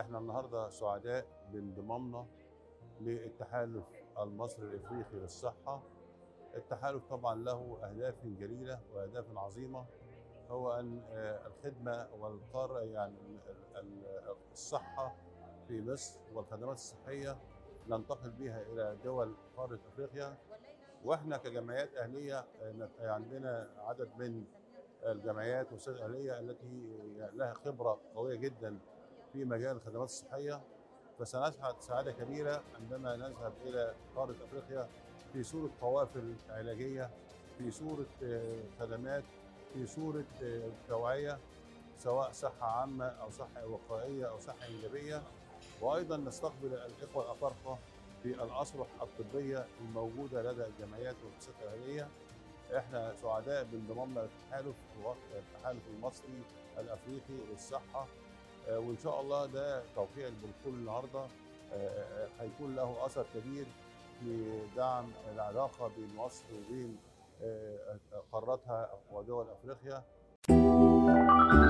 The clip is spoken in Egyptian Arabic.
احنا النهارده سعداء بانضمامنا للتحالف المصري الافريقي للصحه. التحالف طبعا له اهداف جليله واهداف عظيمه هو ان آه، الخدمه والقاره يعني ال- ال- الصحه في مصر والخدمات الصحيه ننتقل بها الى دول قاره افريقيا واحنا كجمعيات اهليه آه، نت- عندنا عدد من الجمعيات والسياسات الاهليه التي لها خبره قويه جدا في مجال الخدمات الصحيه فسنسعد سعاده كبيره عندما نذهب الى قاره افريقيا في صوره قوافل علاجيه في صوره آه، خدمات في صوره آه، توعيه سواء صحه عامه او صحه وقائيه او صحه ايجابيه وايضا نستقبل الاخوه الافارقه في الاصرح الطبيه الموجوده لدى الجمعيات والمؤسسات الاهليه احنا سعداء بانضمامنا للتحالف هو التحالف المصري الافريقي للصحه آه، وان شاء الله ده توقيع البروتوكول النهارده آه، آه، هيكون له اثر كبير في دعم العلاقه بين مصر وبين آه، قاراتها ودول افريقيا